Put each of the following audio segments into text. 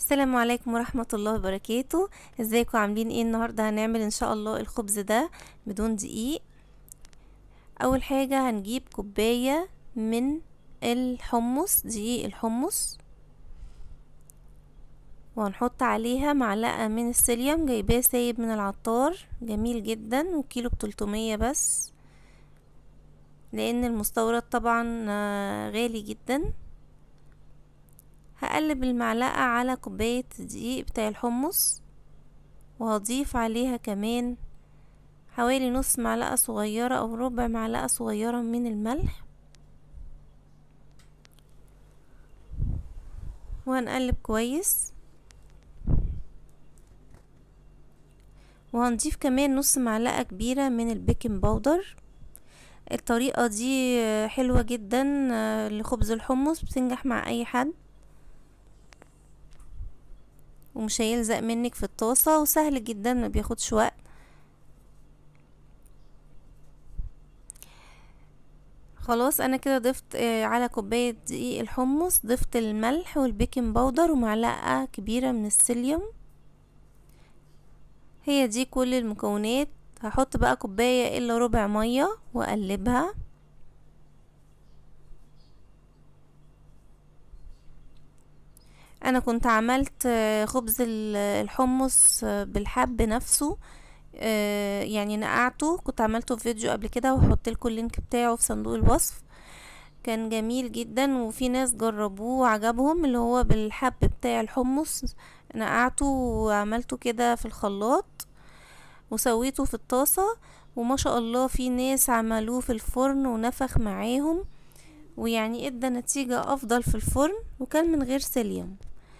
السلام عليكم ورحمة الله وبركاته ازيكم عاملين ايه النهاردة هنعمل ان شاء الله الخبز ده بدون دقيق اول حاجة هنجيب كوباية من الحمص دقيق الحمص وهنحط عليها معلقة من السيليوم جايباه سايب من العطار جميل جدا وكيلو بتلتمية بس لان المستورد طبعا آه، غالي جدا هقلب المعلقة على كوباية الدقيق بتاع الحمص وهضيف عليها كمان حوالي نص معلقة صغيرة او ربع معلقة صغيرة من الملح وهنقلب كويس وهنضيف كمان نص معلقة كبيرة من البيكنج باودر الطريقة دي حلوة جدا لخبز الحمص بتنجح مع اي حد ومش هيلزق منك في الطاسة وسهل جدا ما بياخدش وقت خلاص انا كده ضفت على كوباية دقيق الحمص ضفت الملح والبيكنج باودر ومعلقة كبيرة من السيليوم هي دي كل المكونات هحط بقى كوباية الا ربع مية واقلبها انا كنت عملت خبز الحمص بالحب نفسه يعني نقعته كنت عملته في فيديو قبل كده وهحط لكم اللينك بتاعه في صندوق الوصف كان جميل جدا وفي ناس جربوه وعجبهم اللي هو بالحب بتاع الحمص نقعته وعملته كده في الخلاط وسويته في الطاسة وما شاء الله في ناس عملوه في الفرن ونفخ معاهم ويعني ادى نتيجة افضل في الفرن وكان من غير سيليوم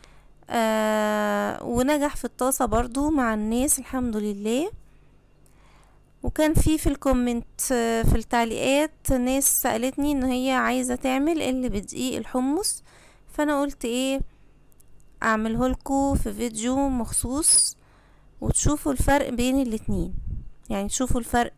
آه ونجح في الطاسة برضو مع الناس الحمد لله وكان في في الكومنت في التعليقات ناس سألتني ان هي عايزة تعمل اللي بدقيق الحمص فانا قلت ايه اعمله لكم في فيديو مخصوص وتشوفوا الفرق بين الاتنين يعني تشوفوا الفرق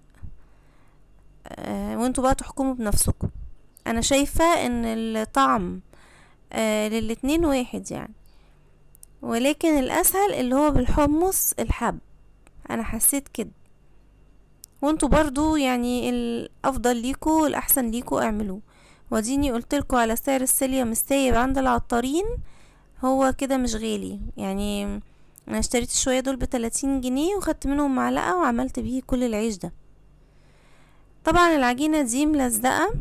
آه وانتوا بقى تحكموا بنفسكم انا شايفة ان الطعم آه للاتنين واحد يعني ولكن الاسهل اللي هو بالحمص الحب انا حسيت كده وانتوا برضو يعني الافضل ليكوا الاحسن ليكوا اعملوه وديني قلتلكوا على سعر السيليوم السايب عند العطارين هو كده مش غالي يعني انا اشتريت شوية دول بتلاتين جنيه وخدت منهم معلقة وعملت بيه كل العيش ده طبعا العجينة دي ملزقة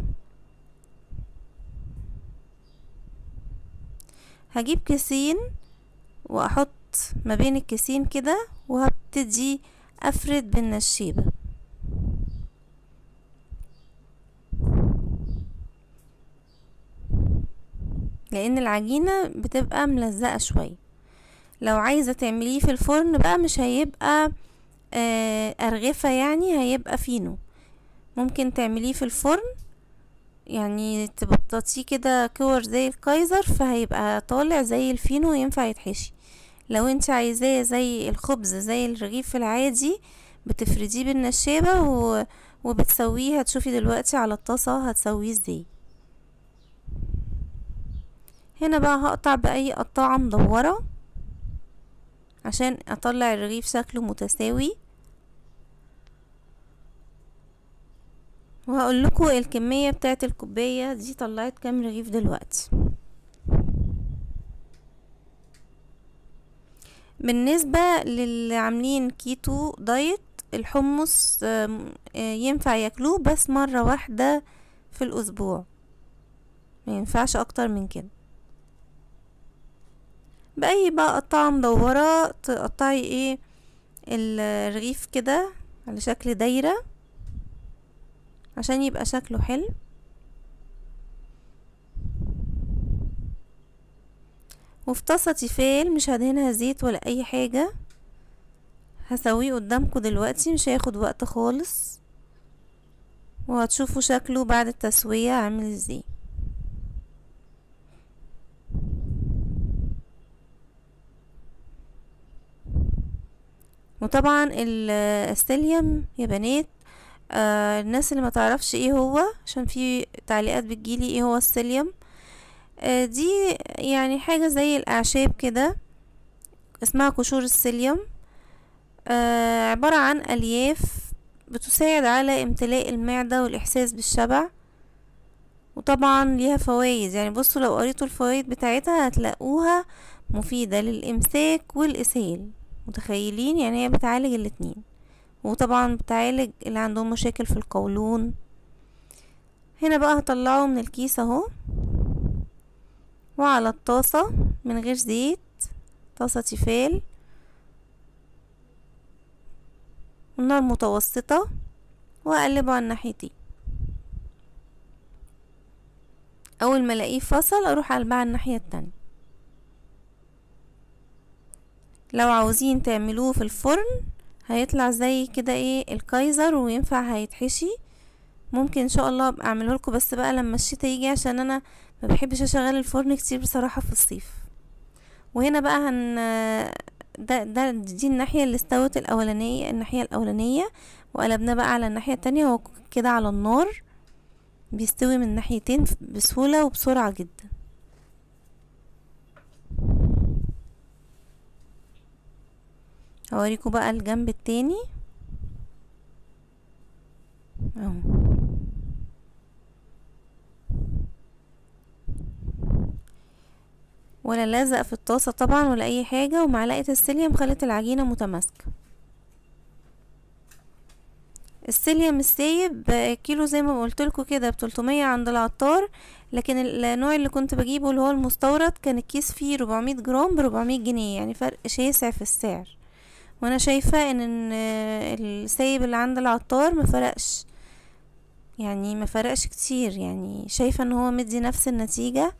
هجيب كيسين واحط ما بين الكيسين كده وهبتدي افرد بالنشابة لان العجينة بتبقى ملزقة شوية لو عايزة تعمليه في الفرن بقى مش هيبقى آه ارغفة يعني هيبقى فينو ممكن تعمليه في الفرن يعني تبططيه كده كور زي الكايزر فهيبقى طالع زي الفينو وينفع يتحشي لو انت عايزاه زي الخبز زي الرغيف العادي بتفرديه بالنشابة و... وبتسويه هتشوفي دلوقتي على الطاسة هتسويه ازاي هنا بقى هقطع بأي قطاعة مدورة عشان اطلع الرغيف شكله متساوي وهقول لكم الكمية بتاعت الكوباية دي طلعت كام رغيف دلوقتي بالنسبة للي عاملين كيتو دايت الحمص ينفع ياكلوه بس مرة واحدة في الاسبوع ما ينفعش اكتر من كده بأي بقى قطعة مدورة تقطعي ايه الرغيف كده على شكل دايرة عشان يبقى شكله حلو وفي طاسة تيفال مش هدهنها زيت ولا اي حاجة هسويه قدامكم دلوقتي مش هياخد وقت خالص وهتشوفوا شكله بعد التسوية عامل ازاي وطبعا السيليوم يا بنات آه الناس اللي ما تعرفش ايه هو عشان في تعليقات بتجيلي ايه هو السيليوم آه دي يعني حاجة زي الاعشاب كده اسمها قشور السيليوم آه عبارة عن ألياف بتساعد على امتلاء المعدة والإحساس بالشبع وطبعا ليها فوائد يعني بصوا لو قريتوا الفوائد بتاعتها هتلاقوها مفيدة للإمساك والإسهال متخيلين يعني هي بتعالج الاتنين وطبعا بتعالج اللي عندهم مشاكل في القولون هنا بقى هطلعه من الكيس اهو وعلى الطاسة من غير زيت طاسة تيفال والنار متوسطة واقلبه على الناحيتين اول ما الاقيه فصل اروح اقلبها على الناحية التانية لو عاوزين تعملوه في الفرن هيطلع زي كده ايه الكايزر وينفع هيتحشي ممكن ان شاء الله ابقى اعمله لكم بس بقى لما الشتا يجي عشان انا ما بحبش اشغل الفرن كتير بصراحة في الصيف وهنا بقى هن ده ده دي الناحية اللي استوت الاولانية الناحية الاولانية وقلبنا بقى على الناحية التانية هو كده على النار بيستوي من ناحيتين بسهولة وبسرعة جدا هوريكم بقى الجنب التاني اهو ولا لازق في الطاسة طبعا ولا اي حاجة ومعلقة السيليوم خلت العجينة متماسكة السيليوم السايب كيلو زي ما قلتلكوا كده بتلتمية عند العطار لكن النوع اللي كنت بجيبه اللي هو المستورد كان الكيس فيه ربعمية جرام بربعمية جنيه يعني فرق شاسع في السعر وانا شايفة ان السايب اللي عند العطار مفرقش يعني مفرقش كتير يعني شايفة ان هو مدي نفس النتيجة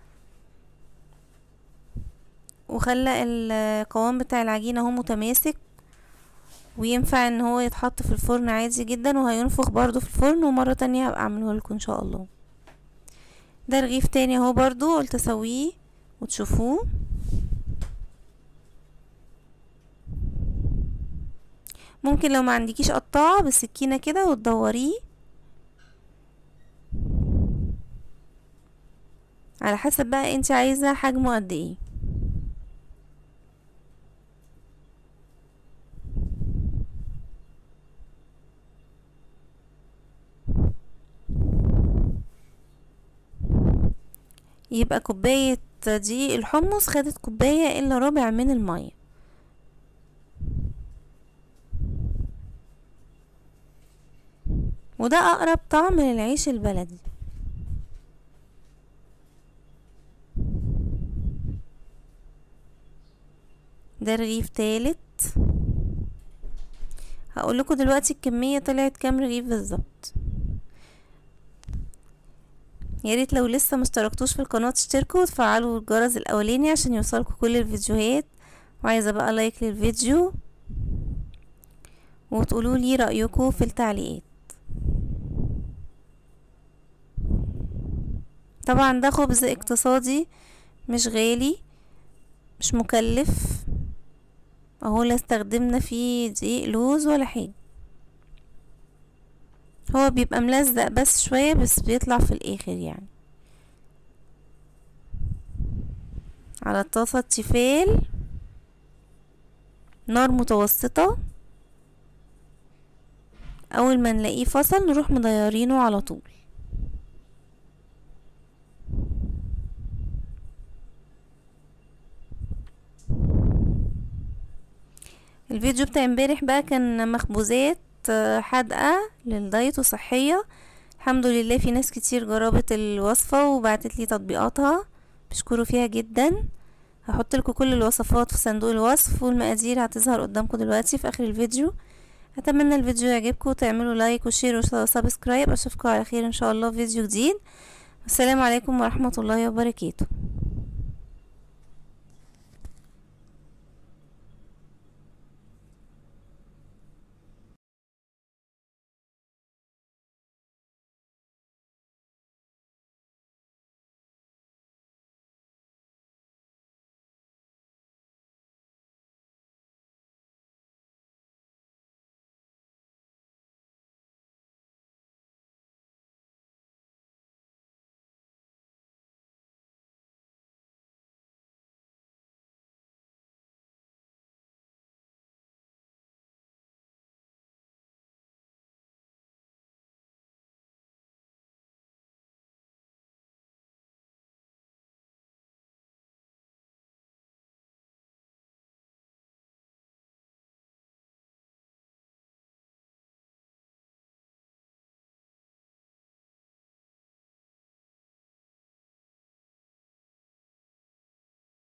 وخلى القوام بتاع العجينة هو متماسك وينفع ان هو يتحط في الفرن عادي جدا وهينفخ برضو في الفرن ومرة تانية هبقى اعمله لكم ان شاء الله ده رغيف تاني اهو برضو قلت اسويه وتشوفوه ممكن لو ما عندكيش قطاعة بالسكينة كده وتدوريه على حسب بقى انت عايزة حجمه قد ايه يبقى كوباية دي الحمص خدت كوباية الا ربع من المية وده اقرب طعم للعيش البلدي ده رغيف تالت هقول لكم دلوقتي الكمية طلعت كام رغيف بالظبط يا ريت لو لسه مشتركتوش في القناة تشتركوا وتفعلوا الجرس الاولاني عشان يوصلكوا كل الفيديوهات وعايزة بقى لايك للفيديو وتقولوا لي رأيكم في التعليقات طبعا ده خبز اقتصادي مش غالي مش مكلف اهو لا استخدمنا فيه دقيق لوز ولا حاجة هو بيبقى ملزق بس شوية بس بيطلع في الاخر يعني على طاسة تيفال نار متوسطة اول ما نلاقيه فصل نروح مضيرينه على طول الفيديو بتاع امبارح بقى كان مخبوزات حادقة للدايت وصحية الحمد لله في ناس كتير جربت الوصفة وبعتت لي تطبيقاتها بشكره فيها جدا هحط لكم كل الوصفات في صندوق الوصف والمقادير هتظهر قدامكم دلوقتي في اخر الفيديو اتمنى الفيديو يعجبكم وتعملوا لايك وشير وسبسكرايب اشوفكم على خير ان شاء الله في فيديو جديد السلام عليكم ورحمة الله وبركاته